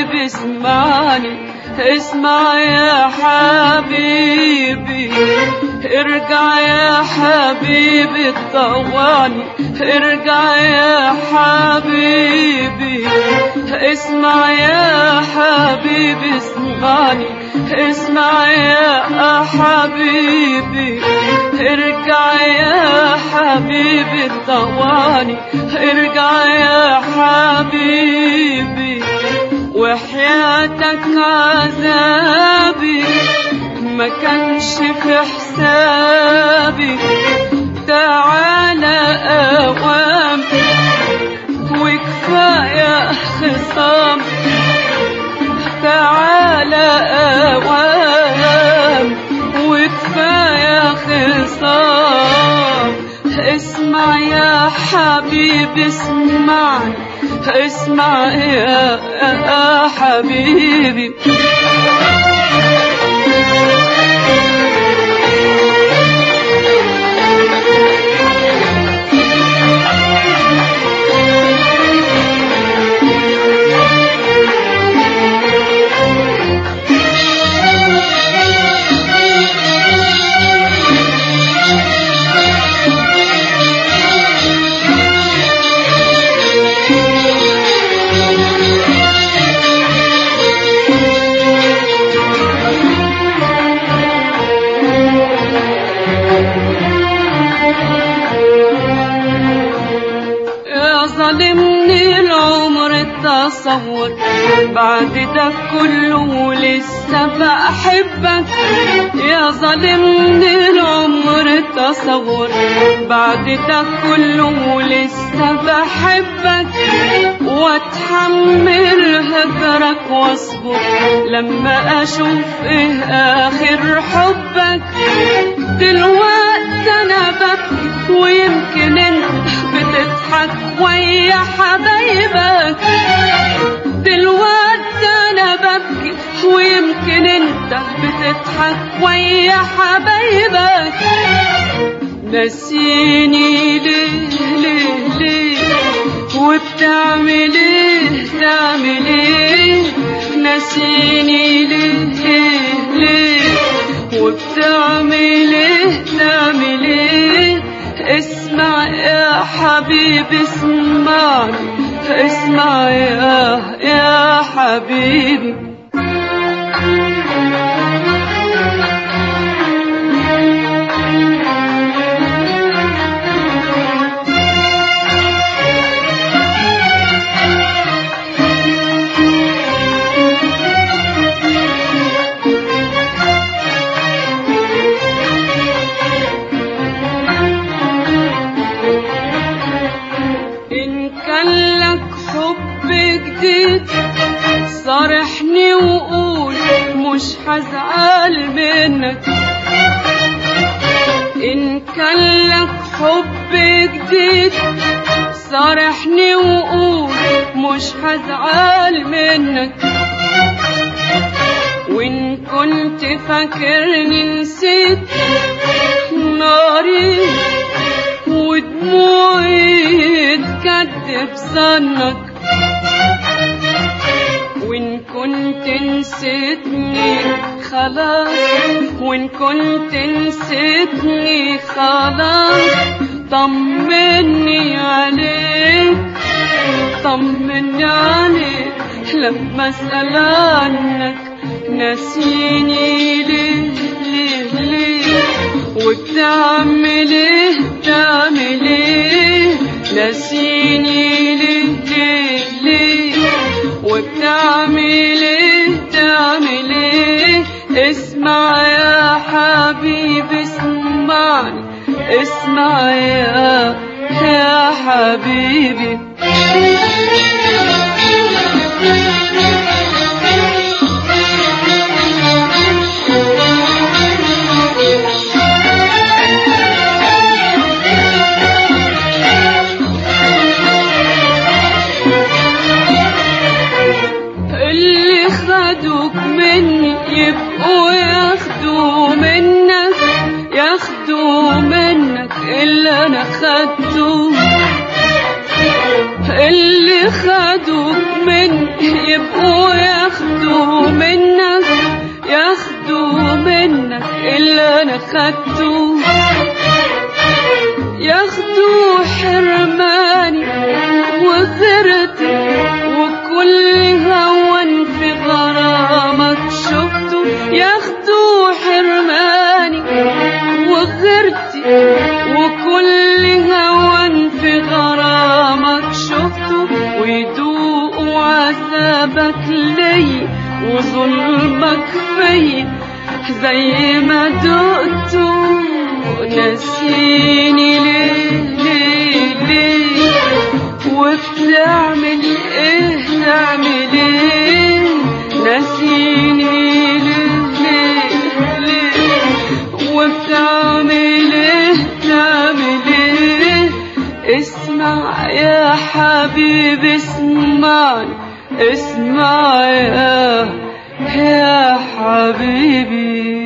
حبيبي اسمعني اسمع يا حبيبي ارجع يا حبيبي طوعني ارجع يا حبيبي اسمع يا حبيبي اسمعني اسمع يا حبيبي ارجع يا حبيبي طوعني ارجع يا حبيبي وحياتك عذابي ما كانش في حسابي تعالى اوام وكفايه خصام تعالى اوام وكفايه خصام اسمع يا حبيبي اسمعني اسمع يا يا حبيبي يا ظالمني العمر التصور بعد ده كله لسه بحبك يا ظالمني العمر التصور بعد ده كله لسه بحبك واتحمل هجرك واصبر لما اشوف ايه اخر حبك دلوقتي انا ببكي ويمكن انت بتضحك ويا حبايبك دلوقتي انا ببكي ويمكن انت بتضحك ويا حبايبك نسيني ليه ليه ليه وبتعمل ايه تعمل ايه نسيني ليه ليه وبتعمل ايه تعمل ايه اسمع يا حبيبي اسمعني اسمع يا يا حبيبي إن كان لك حب جديد صارحني وقول مش هزعل منك إن كان لك حب جديد صارحني وقول مش هزعل منك وإن كنت فاكرني نسيت ناري ودموعي تكذب ظنك وإن كنت نسيتني خلاص وإن كنت نسيتني خلاص طمني عليك طمني عليك لما أسأل عنك نسيني ليه ليه ليه وبتعمل ايه تعمل ايه نسيني ليه ليه ليه وبتعمل ايه تعمل ايه اسمع يا حبيبي اسمعني اسمع يا يا حبيبي اللي خدوك مني يبقوا ياخدوا منك ياخدوا منك اللي انا خدته اللي خدوك من يبقوا ياخدوا منك ياخدوا منك اللي انا خدته ياخدوا حرماني وغيرتي وكل هون في غرامك شفته ياخدوا حرماني وغيرتي وكل هون في غرامك شفته ويدوقوا عذابك لي وظلمك في زي ما دقته نسيني ليه ليه ليه وبتعمل ايه تعمل ايه نسيني ليه ليه ليه وبتعمل ايه تعمل ايه اسمع يا حبيبي اسمعني اسمع يا يا حبيبي